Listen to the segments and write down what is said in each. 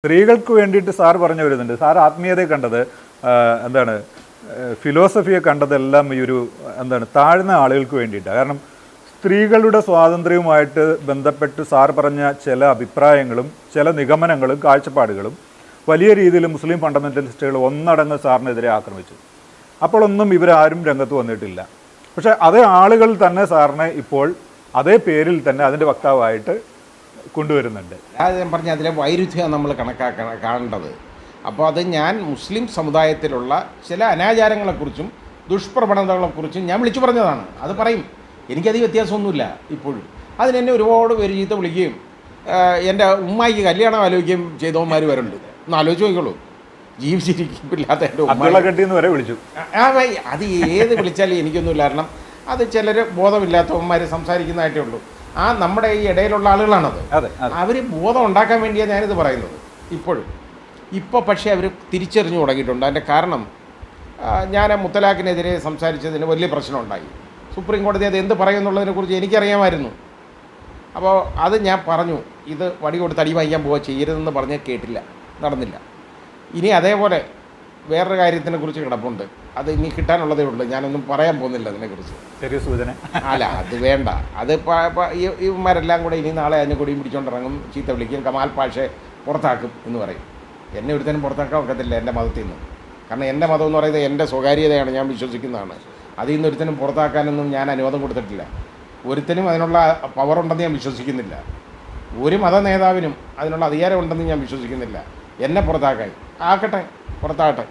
സ്ത്രീകൾക്ക് വേണ്ടിയിട്ട് സാർ പറഞ്ഞു വരുന്നുണ്ട് സാർ ആത്മീയതയെ കണ്ടത് ആ, എന്താണ് ഫിലോസഫിയെ കണ്ടതെല്ലാം ഈ ഒരു എന്താണ് താഴ്ന്ന ആളുകൾക്ക് വേണ്ടിയിട്ടാണ് കാരണം സ്ത്രീകളുടെ സ്വാതന്ത്ര്യവുമായിട്ട് ബന്ധപ്പെട്ട് സാർ പറഞ്ഞ ചില അഭിപ്രായങ്ങളും ചില നിഗമനങ്ങളും കാഴ്ചപ്പാടുകളും വലിയ രീതിയിൽ മുസ്ലിം ഫണ്ടമെന്റലിസ്റ്റുകൾ ഒന്നടങ്കം സാറിനെതിരെ ആക്രമിച്ചു അപ്പോഴൊന്നും ഇവരാരും രംഗത്ത് വന്നിട്ടില്ല പക്ഷേ അതേ ആളുകൾ തന്നെ സാറിനെ ഇപ്പോൾ അതേ പേരിൽ തന്നെ അതിൻ്റെ വക്താവായിട്ട് കൊണ്ടുവരുന്നുണ്ട് അത് ഞാൻ പറഞ്ഞ അതിലെ വൈരുദ്ധ്യം നമ്മൾ കണക്കാക്ക കാണേണ്ടത് അപ്പോൾ അത് ഞാൻ മുസ്ലിം സമുദായത്തിലുള്ള ചില അനാചാരങ്ങളെക്കുറിച്ചും ദുഷ്പ്രവണതകളെക്കുറിച്ചും ഞാൻ വിളിച്ചു പറഞ്ഞതാണ് അത് പറയും എനിക്കത് വ്യത്യാസമൊന്നുമില്ല ഇപ്പോഴും അതിനെന്നെ ഒരുപാട് പേര് ചീത്ത വിളിക്കുകയും ആഹ് എൻ്റെ ഉമ്മായിക്ക് കല്യാണം ആലോചിക്കുകയും ചെയ്തവന്മാർ വരുന്നുണ്ട് ഒന്ന് ആലോചിച്ച് നോക്കിക്കോളൂ ജീവിച്ചിരിക്കില്ലാത്ത എൻ്റെ ഉമ്മ അബ്ദുള്ള കെട്ടിന്ന് വരെ വിളിച്ചു ആ വൈ- അത് ഏത് വിളിച്ചാലും എനിക്കൊന്നുമില്ല കാരണം അത് ചിലർ ബോധമില്ലാത്തവന്മാർ സംസാരിക്കുന്നതായിട്ടേ ഉള്ളൂ ആ നമ്മുടെ ഈ ഇടയിലുള്ള ആളുകളാണത് അതെ അതെ അവർ ബോധം ഉണ്ടാക്കാൻ വേണ്ടിയാണ് ഞാനിത് പറയുന്നത് ഇപ്പോഴും ഇപ്പോൾ പക്ഷേ അവർ തിരിച്ചറിഞ്ഞു തുടങ്ങിയിട്ടുണ്ട് അതിൻ്റെ കാരണം ആ, ഞാൻ മുത്തലാഖിനെതിരെ സംസാരിച്ചതിന് വലിയ പ്രശ്നമുണ്ടായി സുപ്രീം കോടതി അത് എന്ത് പറയുമെന്നുള്ളതിനെക്കുറിച്ച് എനിക്കറിയാമായിരുന്നു അപ്പോൾ അത് ഞാൻ പറഞ്ഞു ഇത് വടി കൊടുത്ത് അടി വാങ്ങിക്കാൻ പോവുക ചെയ്യരുതെന്ന് പറഞ്ഞ് കേട്ടില്ല നടന്നില്ല ഇനി അതേപോലെ വേറൊരു കാര്യത്തിനെ കുറിച്ച് കിടപ്പുണ്ട് അത് ഇനി കിട്ടാനുള്ളതേ ഉള്ളൂ ഞാനൊന്നും പറയാൻ പോകുന്നില്ല അതിനെക്കുറിച്ച് ചെറിയ സൂചന അല്ല അത് വേണ്ട അത് പ- പ- ഈ- ഇവന്മാരെല്ലാം കൂടെ ഇനി നാളെ അതിനെ കൊടിയും പിടിച്ചോണ്ടിറങ്ങും ചീത്ത വിളിക്കും കമാൽ പാഷയെ പുറത്താക്കും എന്ന് പറയും എന്നെ ഒരുത്തനും പുറത്താക്കാൻ ഒക്കത്തില്ല എൻ്റെ മതത്തിൽ നിന്ന് കാരണം എൻ്റെ മതം എന്ന് പറയുന്നത് എൻ്റെ സ്വകാര്യതയാണ് ഞാൻ വിശ്വസിക്കുന്നതാണ് അതിൽ നിന്ന് ഒരുത്തനും പുറത്താക്കാനൊന്നും ഞാൻ അനുവാദം കൊടുത്തിട്ടില്ല ഒരുത്തനും അതിനുള്ള പവർ ഉണ്ടെന്ന് ഞാൻ വിശ്വസിക്കുന്നില്ല ഒരു മത നേതാവിനും അതിനുള്ള അധികാരം ഉണ്ടെന്ന് ഞാൻ വിശ്വസിക്കുന്നില്ല എന്നെ പുറത്താക്കാൻ ആക്കട്ടെ പുറത്താകട്ടെ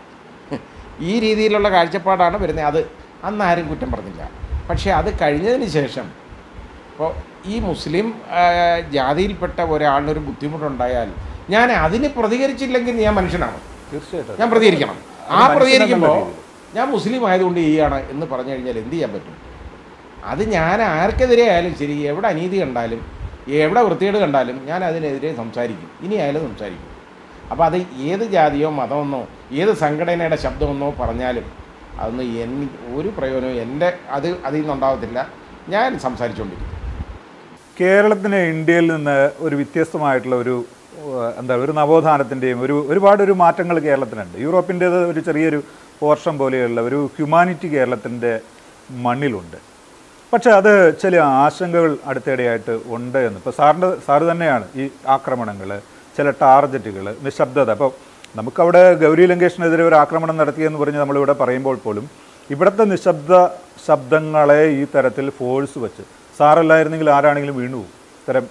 ഈ രീതിയിലുള്ള കാഴ്ചപ്പാടാണ് വരുന്നത് അത് അന്ന് ആരും കുറ്റം പറഞ്ഞില്ല പക്ഷേ അത് കഴിഞ്ഞതിന് ശേഷം ഇപ്പോൾ ഈ മുസ്ലിം ആ, ജാതിയിൽപ്പെട്ട ഒരാളിനൊരു ബുദ്ധിമുട്ടുണ്ടായാൽ ഞാൻ അതിന് പ്രതികരിച്ചില്ലെങ്കിൽ ഞാൻ മനുഷ്യനാണ് തീർച്ചയായിട്ടും ഞാൻ പ്രതികരിക്കണം ആ അത് പ്രതികരിക്കുമ്പോൾ മനുഷ്യനെന്നുള്ള ഞാൻ മുസ്ലിം ആയതുകൊണ്ട് ചെയ്യാണ് എന്ന് പറഞ്ഞു കഴിഞ്ഞാൽ എന്ത് ചെയ്യാൻ പറ്റും അത് ഞാൻ ആർക്കെതിരെ ആയാലും ശരി എവിടെ അനീതി കണ്ടാലും എവിടെ വൃത്തികേട് കണ്ടാലും ഞാൻ അതിനെതിരെ സംസാരിക്കും ഇനി ആയാലും സംസാരിക്കും അപ്പോൾ അത് ഏത് ജാതിയോ മതമെന്നോ ഏത് സംഘടനയുടെ ശബ്ദമെന്നോ പറഞ്ഞാലും അതൊന്നും എൻ ഒരു പ്രയോജനവും എൻ്റെ അത് അതിൽ നിന്നുണ്ടാകത്തില്ല ഞാൻ സംസാരിച്ചുകൊണ്ടിരിക്കും കേരളത്തിന് ഇന്ത്യയിൽ നിന്ന് ഒരു വ്യത്യസ്തമായിട്ടുള്ള ഒരു ഏഹ്, എന്താ ഒരു നവോത്ഥാനത്തിൻ്റെയും ഒരു ഒരുപാട് ഒരു മാറ്റങ്ങൾ കേരളത്തിനുണ്ട് യൂറോപ്പിൻ്റേത് ഒരു ചെറിയൊരു പോർഷൻ പോലെയുള്ള ഒരു ഹ്യൂമാനിറ്റി കേരളത്തിൻ്റെ മണ്ണിലുണ്ട് പക്ഷേ അത് ചില ആശങ്കകൾ അടുത്തിടെയായിട്ട് ഉണ്ട് എന്ന് ഇപ്പോൾ സാറിൻ്റെ സാറ് തന്നെയാണ് ഈ ആക്രമണങ്ങൾ ചില ടാർഗറ്റുകൾ നിശബ്ദത അപ്പോൾ നമുക്കവിടെ ഗൗരി ലങ്കേഷിനെതിരെ ഒരു ആക്രമണം നടത്തിയെന്ന് പറഞ്ഞ് നമ്മളിവിടെ പറയുമ്പോൾ പോലും ഇവിടുത്തെ നിശബ്ദ ശബ്ദങ്ങളെ ഈ തരത്തിൽ ഫോഴ്സ് വെച്ച് സാറല്ലായിരുന്നെങ്കിൽ ആരാണെങ്കിലും വീണു പോകും ഇത്തരം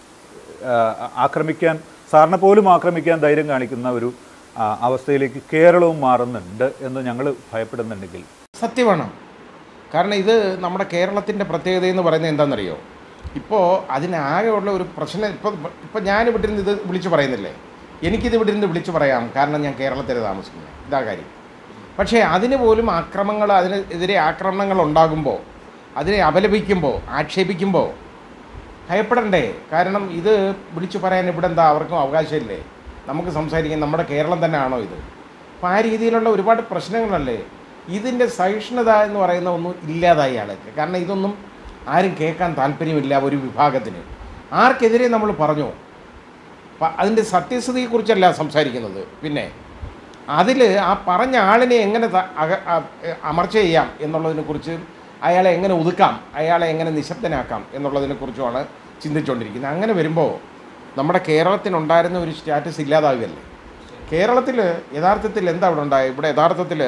ആ, ആക്രമിക്കാൻ സാറിനെ പോലും ആക്രമിക്കാൻ ധൈര്യം കാണിക്കുന്ന ഒരു ആ, അവസ്ഥയിലേക്ക് കേരളവും മാറുന്നുണ്ട് എന്ന് ഞങ്ങൾ ഭയപ്പെടുന്നുണ്ടെങ്കിൽ സത്യമാണ് കാരണം ഇത് നമ്മുടെ കേരളത്തിൻ്റെ പ്രത്യേകത എന്ന് പറയുന്നത് എന്താണെന്നറിയോ ഇപ്പോൾ അതിനാകെയുള്ള ഒരു പ്രശ്നം ഇപ്പോൾ ഇപ്പോൾ ഞാൻ ഇവിടെ ഇരുന്ന് ഇത് വിളിച്ചു പറയുന്നില്ലേ എനിക്കിത് ഇവിടെ ഇരുന്ന് വിളിച്ചു പറയാം കാരണം ഞാൻ കേരളത്തിൽ താമസിക്കുന്നത് ഇതാ കാര്യം പക്ഷേ അതിന് പോലും ആക്രമങ്ങൾ അതിനെതിരെ ആക്രമണങ്ങൾ ഉണ്ടാകുമ്പോൾ അതിനെ അപലപിക്കുമ്പോൾ ആക്ഷേപിക്കുമ്പോൾ ഭയപ്പെടണ്ടേ കാരണം ഇത് വിളിച്ചു പറയാൻ ഇവിടെ എന്താ അവർക്കും അവകാശമില്ലേ നമുക്ക് സംസാരിക്കാൻ നമ്മുടെ കേരളം തന്നെയാണോ ഇത് അപ്പോൾ ആ രീതിയിലുള്ള ഒരുപാട് പ്രശ്നങ്ങളല്ലേ ഇതിൻ്റെ സഹിഷ്ണുത എന്ന് പറയുന്ന ഒന്നും ഇല്ലാതായി ആൾക്ക് കാരണം ഇതൊന്നും ആരും കേൾക്കാൻ താല്പര്യമില്ല ഒരു വിഭാഗത്തിന് ആർക്കെതിരെ നമ്മൾ പറഞ്ഞു പ- അതിൻ്റെ സത്യസ്ഥതയെക്കുറിച്ചല്ല സംസാരിക്കുന്നത് പിന്നെ അതിൽ ആ പറഞ്ഞ ആളിനെ എങ്ങനെ ത- അക- അ- അമർച്ച ചെയ്യാം എന്നുള്ളതിനെക്കുറിച്ച് അയാളെ എങ്ങനെ ഒതുക്കാം അയാളെ എങ്ങനെ നിശബ്ദനാക്കാം എന്നുള്ളതിനെക്കുറിച്ചുമാണ് ചിന്തിച്ചുകൊണ്ടിരിക്കുന്നത് അങ്ങനെ വരുമ്പോൾ നമ്മുടെ കേരളത്തിനുണ്ടായിരുന്ന ഒരു സ്റ്റാറ്റസ് ഇല്ലാതാവുകയല്ലേ കേരളത്തിൽ യഥാർത്ഥത്തിൽ എന്താ ഇവിടെ ഉണ്ടായത് ഇവിടെ യഥാർത്ഥത്തിൽ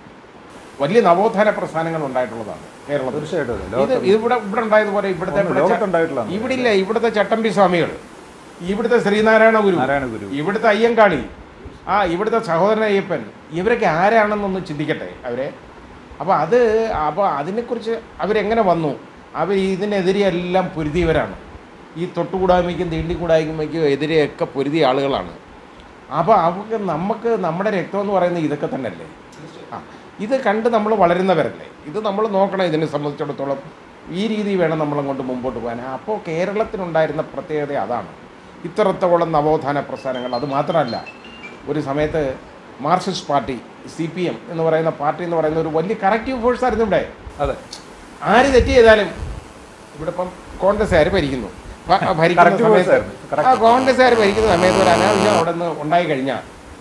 വലിയ നവോത്ഥാന പ്രസ്ഥാനങ്ങൾ ഉണ്ടായിട്ടുള്ളതാണ് കേരളത്തിൽ തീർച്ചയായിട്ടും അതെ. ഇത് ലോകത്ത് ഇവിടെ ഇവിടെ ഉണ്ടായതുപോലെ ഇവിടുത്തെ ഒന്ന് ഇവിടെ ച- ലോകത്തുണ്ടായിട്ടുള്ളതാണ്. ഇവിടെ ഇല്ല ഇവിടുത്തെ ചട്ടമ്പി സ്വാമികൾ ഇവിടുത്തെ ശ്രീനാരായണ ഗുരു നാരായണ ഗുരു ഇവിടുത്തെ അയ്യങ്കാളി ആ ഇവിടുത്തെ സഹോദരൻ അയ്യപ്പൻ ഇവരൊക്കെ ആരാണെന്നൊന്ന് ചിന്തിക്കട്ടെ അവരെ അപ്പോൾ അത് അപ്പോൾ അതിനെക്കുറിച്ച് അവരെങ്ങനെ വന്നു അവർ ഇതിനെതിരെ എല്ലാം പൊരുതിയവരാണ് ഈ തൊട്ടുകൂടായ്മയ്ക്കും തീണ്ടിക്കൂടായ്മയ്ക്കും എതിരെയൊക്കെ പൊരുതിയ ആളുകളാണ് അപ്പോൾ അവർക്ക് നമുക്ക് നമ്മുടെ രക്തം എന്ന് പറയുന്നത് ഇതൊക്കെ തന്നെയല്ലേ ആ ഇത് കണ്ട് നമ്മൾ വളരുന്നവരല്ലേ ഇത് നമ്മൾ നോക്കണം ഇതിനെ സംബന്ധിച്ചിടത്തോളം ഈ രീതി വേണം നമ്മളങ്ങോട്ട് മുമ്പോട്ട് പോകാൻ അപ്പോൾ കേരളത്തിനുണ്ടായിരുന്ന പ്രത്യേകത അതാണ് ഇത്രത്തോളം നവോത്ഥാന പ്രസ്ഥാനങ്ങൾ അത് മാത്രമല്ല ഒരു സമയത്ത് Marxist party C P M എന്ന് പറയുന്ന പാർട്ടി എന്ന് പറയുന്ന ഒരു വലിയ കറക്റ്റീവ് ഫോഴ്സ് ആയിരുന്നു ഇവിടെ അതെ ആര് തെറ്റ് ചെയ്താലും ഇവിടെ ഇപ്പം കോൺഗ്രസ്സുകാർ ഭരിക്കുന്നു ഭ- ഭരിക്കുന്ന Correct words സമയത്ത് ആയിരുന്നു. ആ കോൺഗ്രസ്സുകാർ ഭരിക്കുന്ന സമയത്ത് ഒരു അനാവശ്യം അവിടെ നിന്ന് ഉണ്ടായി കഴിഞ്ഞാൽ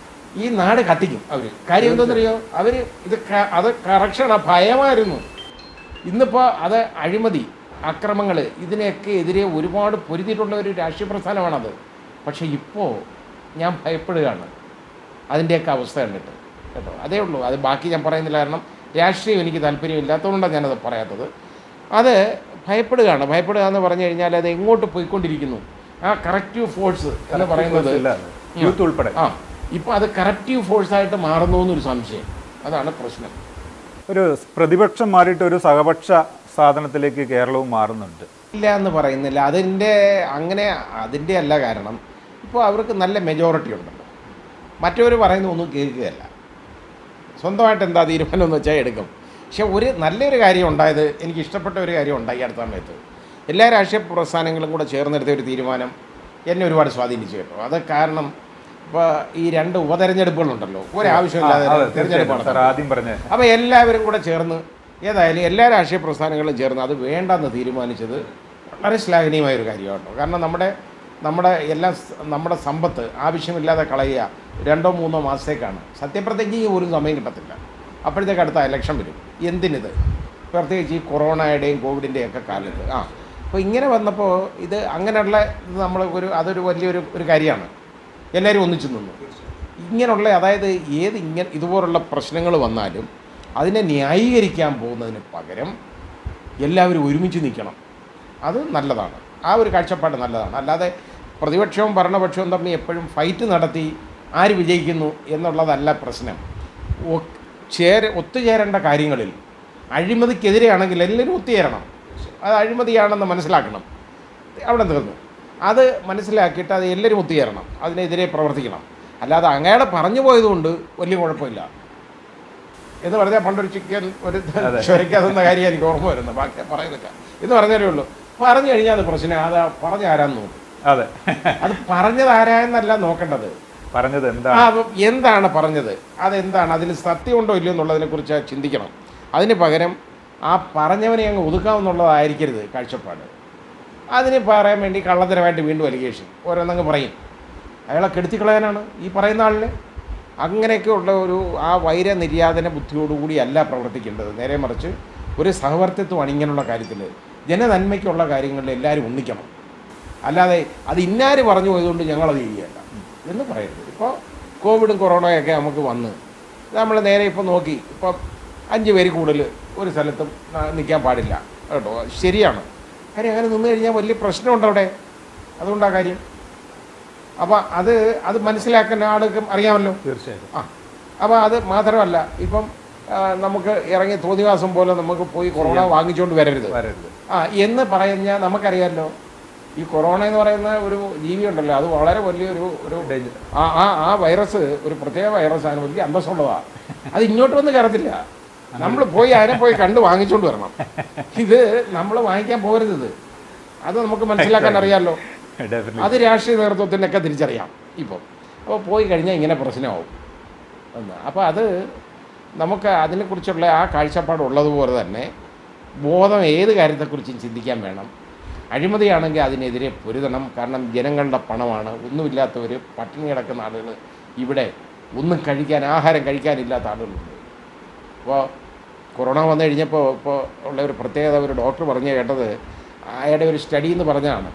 ഈ നാട് കത്തിക്കും അവർ കാര്യം എന്താണെന്നറിയോ അവർ ഇത് ക- അത് കറക്ഷനാണ് ഭയമായിരുന്നു ഇന്നിപ്പോൾ അത് അഴിമതി അക്രമങ്ങൾ ഇതിനെയൊക്കെ എതിരെ ഒരുപാട് പൊരുതിയിട്ടുള്ള ഒരു രാഷ്ട്രീയ പ്രസ്ഥാനമാണത് പക്ഷേ ഇപ്പോൾ ഞാൻ ഭയപ്പെടുകയാണ് അതിൻ്റെയൊക്കെ അവസ്ഥ കണ്ടിട്ട് കേട്ടോ അതേ ഉള്ളൂ അത് ബാക്കി ഞാൻ പറയുന്നില്ല കാരണം രാഷ്ട്രീയം എനിക്ക് താല്പര്യമില്ലാത്തതുകൊണ്ടാണ് ഞാനത് പറയാത്തത് അത് ഭയപ്പെടുകയാണ് ഭയപ്പെടുക എന്ന് പറഞ്ഞു കഴിഞ്ഞാൽ അത് എങ്ങോട്ട് പോയിക്കൊണ്ടിരിക്കുന്നു ആ കറക്റ്റീവ് ഫോഴ്സ് എന്ന് പറയുന്നത് ഇല്ല യൂത്ത് ഉൾപ്പെടെ ആ ഇപ്പോൾ അത് കറക്റ്റീവ് ഫോഴ്സായിട്ട് മാറുന്നു എന്നൊരു സംശയം അതാണ് പ്രശ്നം ഒരു പ്രതിപക്ഷം മാറിയിട്ട് ഒരു സഹപക്ഷ സാധനത്തിലേക്ക് കേരളവും മാറുന്നുണ്ട് ഇല്ല എന്ന് പറയുന്നില്ല അതിൻ്റെ അങ്ങനെ അതിൻ്റെ അല്ല കാരണം ഇപ്പോൾ അവർക്ക് നല്ല മെജോറിറ്റി ഉണ്ടല്ലോ മറ്റവർ പറയുന്ന ഒന്നും കേൾക്കുകയല്ല സ്വന്തമായിട്ട് എന്താ തീരുമാനം എന്ന് വെച്ചാൽ എടുക്കും പക്ഷെ ഒരു നല്ലൊരു കാര്യം ഉണ്ടായത് എനിക്ക് ഇഷ്ടപ്പെട്ട ഒരു കാര്യം ഉണ്ടായി അടുത്ത സമയത്ത് എല്ലാ രാഷ്ട്രീയ പ്രസ്ഥാനങ്ങളും കൂടെ ചേർന്നെടുത്ത ഒരു തീരുമാനം എന്നെ ഒരുപാട് സ്വാധീനിച്ചു കേട്ടോ അത് കാരണം ഇപ്പോൾ ഈ രണ്ട് ഉപതെരഞ്ഞെടുപ്പുകളുണ്ടല്ലോ ഒരാവശ്യമില്ലാതെ അതെ, തെരഞ്ഞെടുപ്പ് തീർച്ചയായിട്ടും. സാർ നടത്തുന്നത്. ആദ്യം പറഞ്ഞ അപ്പോൾ എല്ലാവരും കൂടെ ചേർന്ന് ഏതായാലും എല്ലാ രാഷ്ട്രീയ പ്രസ്ഥാനങ്ങളും ചേർന്ന് അത് വേണ്ടെന്ന് തീരുമാനിച്ചത് വളരെ ശ്ലാഘനീയമായ ഒരു കാര്യമാണ് കാരണം നമ്മുടെ നമ്മുടെ എല്ലാ സ- നമ്മുടെ സമ്പത്ത് ആവശ്യമില്ലാതെ കളയുക രണ്ടോ മൂന്നോ മാസത്തേക്കാണ് സത്യപ്രതിജ്ഞ ഒരു സമയം കിട്ടത്തില്ല അപ്പോഴത്തേക്ക് അടുത്ത ഇലക്ഷൻ വരും എന്തിനിത് പ്രത്യേകിച്ച് ഈ കൊറോണയുടെയും കോവിഡിൻ്റെയും ഒക്കെ കാലത്ത് ആ അപ്പോൾ ഇങ്ങനെ വന്നപ്പോൾ ഇത് അങ്ങനെയുള്ള ഇത് നമ്മൾ ഒരു അതൊരു വലിയൊരു ഒരു കാര്യമാണ് എല്ലാവരും ഒന്നിച്ചു നിന്നു ഇങ്ങനെയുള്ള അതായത് ഏത് ഇങ്ങനെ ഇതുപോലുള്ള പ്രശ്നങ്ങൾ വന്നാലും അതിനെ ന്യായീകരിക്കാൻ പോകുന്നതിന് പകരം എല്ലാവരും ഒരുമിച്ച് നിൽക്കണം അത് നല്ലതാണ് ആ ഒരു കാഴ്ചപ്പാട് നല്ലതാണ് അല്ലാതെ പ്രതിപക്ഷവും ഭരണപക്ഷവും തമ്മിൽ എപ്പോഴും ഫൈറ്റ് നടത്തി ആര് വിജയിക്കുന്നു എന്നുള്ളതല്ല പ്രശ്നം ഒ- ചേര ഒത്തുചേരേണ്ട കാര്യങ്ങളിൽ അഴിമതിക്കെതിരെയാണെങ്കിൽ എല്ലാവരും ഒത്തുചേരണം അത് അഴിമതിയാണെന്ന് മനസ്സിലാക്കണം അവിടെ തീർന്നു അത് മനസ്സിലാക്കിയിട്ട് അത് എല്ലാവരും ഒത്തുചേരണം അതിനെതിരെ പ്രവർത്തിക്കണം അല്ലാതെ അങ്ങയുടെ പറഞ്ഞു പോയതുകൊണ്ട് വലിയ കുഴപ്പമില്ല എന്ന് പറഞ്ഞാൽ പണ്ടൊരു ചിക്കൻ ഒരു ചുരക്കാതെന്ന കാര്യം എനിക്ക് ഓർമ്മ വരുന്നത് ബാക്കി പറയുന്നില്ല എന്ന് പറഞ്ഞാലേ ഉള്ളൂ പറഞ്ഞു കഴിഞ്ഞാൽ അത് പ്രശ്നം അത് പറഞ്ഞ ആരാന്ന് നോക്കും അതെ അത് പറഞ്ഞത് ആരായെന്നല്ല നോക്കേണ്ടത് പറഞ്ഞത് ആ എന്താണ് അപ്പം എന്താണ് പറഞ്ഞത് അതെന്താണ് അതിൽ സത്യമുണ്ടോ ഇല്ലയോ എന്നുള്ളതിനെ കുറിച്ച് ചിന്തിക്കണം അതിന് പകരം ആ പറഞ്ഞവനെ അങ്ങ് ഒതുക്കാമെന്നുള്ളതായിരിക്കരുത് കാഴ്ചപ്പാട് അതിന് പറയാൻ വേണ്ടി കള്ളത്തരമായിട്ട് വീണ്ടും അലിഗേഷൻ ഓരോന്നങ്ങ് പറയും അയാളെ കെടുത്തിക്കളയാനാണ് ഈ പറയുന്ന ആളിനെ അങ്ങനെയൊക്കെ ഉള്ള ഒരു ആ വൈര നിര്യാതന ബുദ്ധിയോടുകൂടി അല്ല പ്രവർത്തിക്കേണ്ടത് നേരെ മറിച്ച് ഒരു സഹവർത്തിത്വമാണ് ഇങ്ങനെയുള്ള കാര്യത്തിൽ ജനനന്മയ്ക്കുള്ള കാര്യങ്ങളിൽ എല്ലാവരും ഒന്നിക്കണം അല്ലാതെ അത് ഇന്നാര് പറഞ്ഞു പോയതുകൊണ്ട് ഞങ്ങളത് ചെയ്യുകയല്ല എന്ന് പറയരുത് ഇപ്പോൾ കോവിഡും കൊറോണയൊക്കെ നമുക്ക് വന്ന് നമ്മൾ നേരെ ഇപ്പോൾ നോക്കി ഇപ്പം അഞ്ച് പേര് കൂടുതൽ ഒരു സ്ഥലത്തും നിൽക്കാൻ പാടില്ല കേട്ടോ ശരിയാണ് കാര്യം അങ്ങനെ നിന്ന് കഴിഞ്ഞാൽ വലിയ പ്രശ്നമുണ്ട് അവിടെ അതുകൊണ്ടാ കാര്യം അപ്പോൾ അത് അത് മനസ്സിലാക്കുന്ന ആൾക്കും അറിയാമല്ലോ തീർച്ചയായിട്ടും ആ അപ്പോൾ അത് മാത്രമല്ല ഇപ്പം ആ, നമുക്ക് ഇറങ്ങി തോന്നിവാസം പോലെ നമുക്ക് പോയി കൊറോണ വാങ്ങിച്ചുകൊണ്ട് വരരുത് വരരുത് ആ എന്ന് പറഞ്ഞാൽ നമുക്കറിയാമല്ലോ ഈ കൊറോണ എന്ന് പറയുന്ന ഒരു ജീവി ഉണ്ടല്ലോ അത് വളരെ വലിയൊരു ഒരു Danger. ആ ആ ആ വൈറസ് ഒരു പ്രത്യേക വൈറസാണ് വലിയ അന്തസ്സുള്ളതാണ് അത് ഇങ്ങോട്ട് വന്ന് കയറത്തില്ല നമ്മൾ പോയി അതിനെ പോയി കണ്ട് വാങ്ങിച്ചുകൊണ്ട് വരണം ഇത് നമ്മൾ വാങ്ങിക്കാൻ പോകരുത് ഇത് അത് നമുക്ക് മനസ്സിലാക്കാൻ അറിയാമല്ലോ ഡെഫിനറ്റ്ലി അത് രാഷ്ട്രീയ നേതൃത്വത്തിനൊക്കെ തിരിച്ചറിയാം ഇപ്പം അപ്പോൾ പോയി കഴിഞ്ഞാൽ ഇങ്ങനെ പ്രശ്നമാവും എന്ന് അപ്പോൾ അത് നമുക്ക് അതിനെക്കുറിച്ചുള്ള ആ കാഴ്ചപ്പാട് ഉള്ളതുപോലെ തന്നെ ബോധം ഏത് കാര്യത്തെക്കുറിച്ചും ചിന്തിക്കാൻ വേണം അഴിമതിയാണെങ്കിൽ അതിനെതിരെ പൊരുതണം കാരണം ജനങ്ങളുടെ പണമാണ് ഒന്നുമില്ലാത്തവർ പട്ടിണി കിടക്കുന്ന ആളുകൾ ഇവിടെ ഒന്നും കഴിക്കാൻ ആഹാരം കഴിക്കാനില്ലാത്ത ആളുകളുണ്ട് അപ്പോൾ കൊറോണ വന്നു കഴിഞ്ഞപ്പോൾ ഇപ്പോൾ ഉള്ള ഒരു പ്രത്യേകത ഒരു ഡോക്ടർ പറഞ്ഞു കേട്ടത് അയാളുടെ ഒരു സ്റ്റഡി എന്ന് പറഞ്ഞതാണ്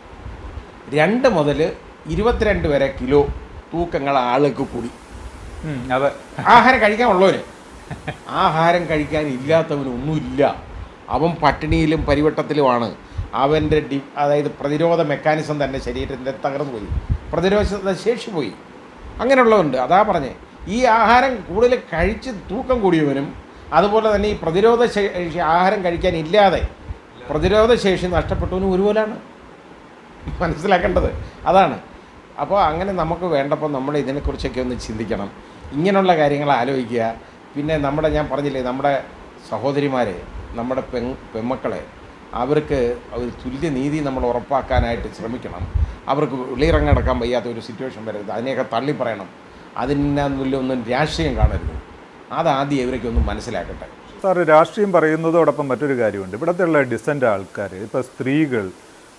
രണ്ട് മുതൽ ഇരുപത്തിരണ്ട് വരെ കിലോ തൂക്കങ്ങൾ ആൾക്ക് കൂടി ഉം, അതെ ആഹാരം കഴിക്കാനുള്ളവന് ആഹാരം കഴിക്കാൻ ഇല്ലാത്തവനൊന്നുമില്ല അവൻ പട്ടിണിയിലും പരിവട്ടത്തിലുമാണ് അവൻ്റെ ഡി അതായത് പ്രതിരോധ മെക്കാനിസം തന്നെ ശരീരത്തിൻ്റെ തകർന്നു പോയി പ്രതിരോധ ശേഷി പോയി അങ്ങനെയുള്ളതുണ്ട് അതാ പറഞ്ഞേ ഈ ആഹാരം കൂടുതൽ കഴിച്ച് തൂക്കം കൂടിയവനും അതുപോലെ തന്നെ ഈ പ്രതിരോധ ശേഷി ആഹാരം കഴിക്കാൻ ഇല്ലാതെ പ്രതിരോധ ശേഷി നഷ്ടപ്പെട്ടവനും ഒരുപോലാണ് മനസ്സിലാക്കേണ്ടത് അതാണ് അപ്പോൾ അങ്ങനെ നമുക്ക് വേണ്ടപ്പോൾ നമ്മൾ ഇതിനെക്കുറിച്ചൊക്കെ ഒന്ന് ചിന്തിക്കണം ഇങ്ങനെയുള്ള കാര്യങ്ങൾ ആലോചിക്കുക പിന്നെ നമ്മുടെ ഞാൻ പറഞ്ഞില്ലേ നമ്മുടെ സഹോദരിമാരെ നമ്മുടെ പെൺ പെൺമക്കളെ അവർക്ക് ഒരു തുല്യനീതി നമ്മൾ ഉറപ്പാക്കാനായിട്ട് ശ്രമിക്കണം അവർക്ക് വെളിയിറങ്ങടക്കാൻ വയ്യാത്ത ഒരു സിറ്റുവേഷൻ വരരുത് അതിനെയൊക്കെ തള്ളി പറയണം അതിനുള്ള ഒന്നും രാഷ്ട്രീയം കാണരുത് അതാദ്യം ഇവരൊക്കെ ഒന്ന് മനസ്സിലാക്കട്ടെ സാർ രാഷ്ട്രീയം പറയുന്നതോടൊപ്പം മറ്റൊരു കാര്യമുണ്ട് ഇവിടത്തെയുള്ള ഡിസൻ്റ് ആൾക്കാർ ഇപ്പോൾ സ്ത്രീകൾ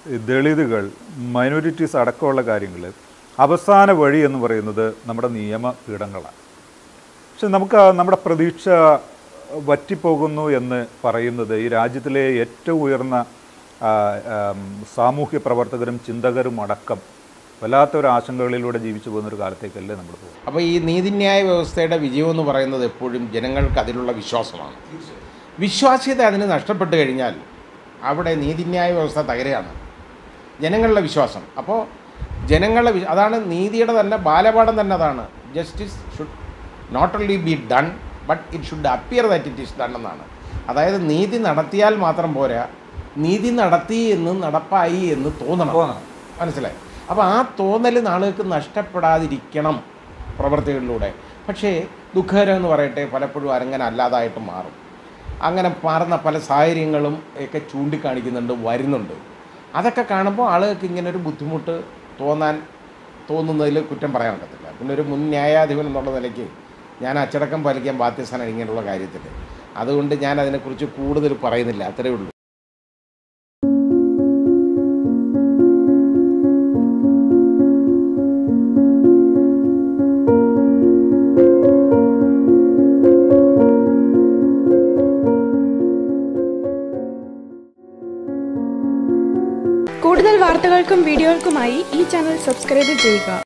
ഈ ദളിതുകൾ മൈനോറിറ്റീസ് അടക്കമുള്ള കാര്യങ്ങൾ അവസാന വഴി എന്ന് പറയുന്നത് നമ്മുടെ നിയമപീഠങ്ങളാണ് പക്ഷെ നമുക്ക് ആ നമ്മുടെ പ്രതീക്ഷ വറ്റിപ്പോകുന്നു എന്ന് പറയുന്നത് ഈ രാജ്യത്തിലെ ഏറ്റവും ഉയർന്ന ആ, ആം, സാമൂഹ്യ പ്രവർത്തകരും ചിന്തകരും അടക്കം വല്ലാത്ത ഒരു ആശങ്കകളിലൂടെ ജീവിച്ചു പോകുന്ന ഒരു കാലത്തേക്കല്ലേ നമ്മൾ പോകും അപ്പോൾ ഈ നീതിന്യായ വ്യവസ്ഥയുടെ വിജയം എന്ന് പറയുന്നത് എപ്പോഴും ജനങ്ങൾക്ക് അതിലുള്ള വിശ്വാസമാണ് വിശ്വാസ്യത അതിന് നഷ്ടപ്പെട്ട് കഴിഞ്ഞാൽ അവിടെ നീതിന്യായ വ്യവസ്ഥ തകരുകയാണ് ജനങ്ങളുടെ വിശ്വാസം അപ്പോൾ ജനങ്ങളുടെ വി- അതാണ് നീതിയുടെ തന്നെ ബാലപാഠം തന്നെ അതാണ് justice should not only be done but it should appear that it is done എന്നാണ് അതായത് നീതി നടത്തിയാൽ മാത്രം പോരാ നീതി നടത്തി എന്ന് നടപ്പായി എന്ന് തോന്നണം തോന്നണം. മനസ്സിലായി അപ്പോൾ ആ തോന്നൽ നാളുകൾക്ക് നഷ്ടപ്പെടാതിരിക്കണം പ്രവൃത്തികളിലൂടെ പക്ഷേ ദുഃഖകരം എന്ന് പറയട്ടെ പലപ്പോഴും അങ്ങനെ അല്ലാതായിട്ട് മാറും അങ്ങനെ മാറുന്ന പല സാഹചര്യങ്ങളും ഒക്കെ ചൂണ്ടിക്കാണിക്കുന്നുണ്ട് വരുന്നുണ്ട് അതൊക്കെ കാണുമ്പോൾ ആളുകൾക്ക് ഇങ്ങനെ ഒരു ബുദ്ധിമുട്ട് തോന്നാൻ തോന്നുന്നതിൽ കുറ്റം പറയാൻ ഒക്കത്തില്ല പിന്നെ ഒരു മുൻ ന്യായാധിപൻ എന്നുള്ള നിലയ്ക്ക് ഞാൻ അച്ചടക്കം പാലിക്കാൻ ബാധ്യസ്ഥനാണ് ഇങ്ങനെയുള്ള കാര്യത്തിൽ അതുകൊണ്ട് ഞാൻ അതിനെക്കുറിച്ച് കൂടുതൽ പറയുന്നില്ല അത്രയേ ഉള്ളൂ കൂടുതൽ വാർത്തകൾക്കും വീഡിയോകൾക്കുമായി ഈ ചാനൽ സബ്സ്ക്രൈബ് ചെയ്യുക